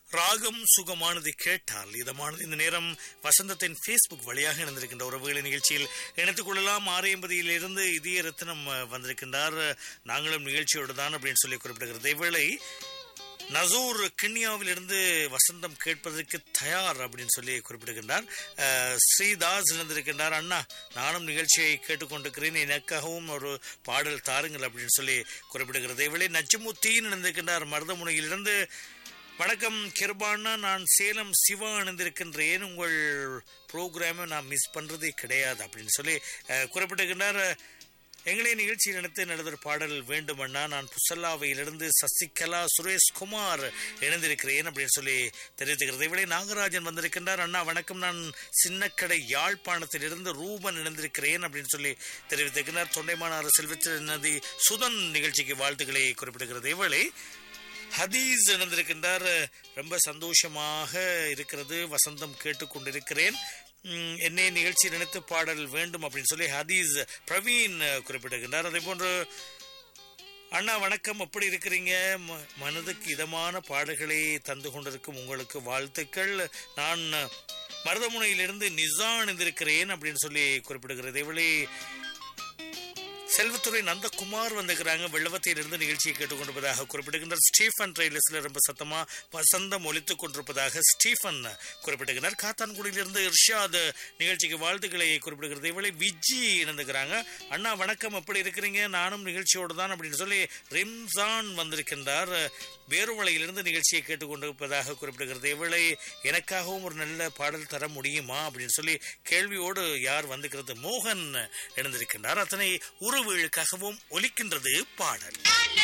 ராகம் சுகமானது கேட்டால் இதமானது இந்த நேரம் வசந்தத்தின் ஃபேஸ்புக் வழியாக இணைந்திருக்கின்ற உறவுகளை நிகழ்ச்சியில் இணைத்துக் கொள்ளலாம் ஆறு எண்பதியிலிருந்து இதய ரத்னம் அஹ், வந்திருக்கின்றார் நாங்களும் நிகழ்ச்சியோடு தான் அப்படின்னு சொல்லி குறிப்பிடுகிறது இவ்வேளை நசூர் கிண்ணியாவிலிருந்து வசந்தம் கேட்பதற்கு தயார் அப்படின்னு சொல்லி குறிப்பிடுகின்றார் அஹ், ஸ்ரீதாஸ் இணைந்திருக்கின்றார் அண்ணா நானும் நிகழ்ச்சியை கேட்டுக்கொண்டிருக்கிறேன் எனக்காகவும் ஒரு பாடல் தாருங்கள் அப்படின்னு சொல்லி குறிப்பிடுகிறது இவளை நச்சுமுத்தின்னு இணைந்திருக்கின்றார் மருதமுனையிலிருந்து வணக்கம் கிருபானா நான் சேலம் சிவா இணைந்திருக்கின்றேன் உங்கள் ப்ரோக்ராமை நான் மிஸ் பண்றதே கிடையாது அப்படின்னு சொல்லி அஹ், குறிப்பிட்டிருக்கின்றார் எங்களை நிகழ்ச்சியில் நடத்த நடந்த பாடல் வேண்டுமண்ணா நான் புசல்லாவையிலிருந்து சசிகலா சுரேஷ்குமார் இணைந்திருக்கிறேன் அப்படின்னு சொல்லி தெரிவித்துக்கிறது இவளை நாகராஜன் வந்திருக்கின்றார் அண்ணா வணக்கம் நான் சின்னக்கடை யாழ்ப்பாணத்திலிருந்து ரூபன் இணைந்திருக்கிறேன் அப்படின்னு சொல்லி தெரிவித்திருக்கிறார் தொண்டைமானார் செல்வத்தில் நதி சுதன் நிகழ்ச்சிக்கு வாழ்த்துக்களை குறிப்பிடுகிறது இவளை ஹதீஸ் இணைந்திருக்கின்றார் ரொம்ப சந்தோஷமாக இருக்கிறது வசந்தம் கேட்டுக்கொண்டிருக்கிறேன் உம், என்னை நிகழ்ச்சி நினைத்து பாடல் வேண்டும் அப்படின்னு சொல்லி ஹதீஸ் பிரவீன் அஹ், குறிப்பிட்டிருக்கின்றார் அதே போன்று அண்ணா வணக்கம் எப்படி இருக்கிறீங்க ம- மனதுக்கு இதமான பாடல்களை தந்து கொண்டிருக்கும் உங்களுக்கு வாழ்த்துக்கள் நான் மருதமுனையிலிருந்து நிசா இணைந்திருக்கிறேன் அப்படின்னு சொல்லி குறிப்பிடுகிறது இவளை செல்வத்துறை நந்தகுமார் வந்திருக்கிறாங்க வெள்ளவத்தையிலிருந்து நிகழ்ச்சியை கேட்டுக்கொண்டிருப்பதாக குறிப்பிடுகின்றார் ஸ்டீஃபன் ட்ரெயிலர்ஸ்ல ரொம்ப சத்தமா வசந்தம் ஒலித்துக் கொண்டிருப்பதாக ஸ்டீஃபன் குறிப்பிடுகிறார் காத்தான்குடியிலிருந்து இர்ஷாத் நிகழ்ச்சிக்கு வாழ்த்துக்களை குறிப்பிடுகிறது இவளை விஜி இணைந்துக்கிறாங்க அண்ணா வணக்கம் எப்படி இருக்கிறீங்க நானும் நிகழ்ச்சியோடு தான் அப்படின்னு சொல்லி ரிம்சான் வந்திருக்கின்றார் வேறுமலையிலிருந்து நிகழ்ச்சியை கேட்டுக்கொண்டிருப்பதாக குறிப்பிடுகிறது இவளை எனக்காகவும் ஒரு நல்ல பாடல் தர முடியுமா அப்படின்னு சொல்லி கேள்வியோடு யார் வந்துக்கிறது மோகன் இணைந்திருக்கின்றார் அத்தனை உறவுகளுக்காகவும் ஒலிக்கின்றது பாடல்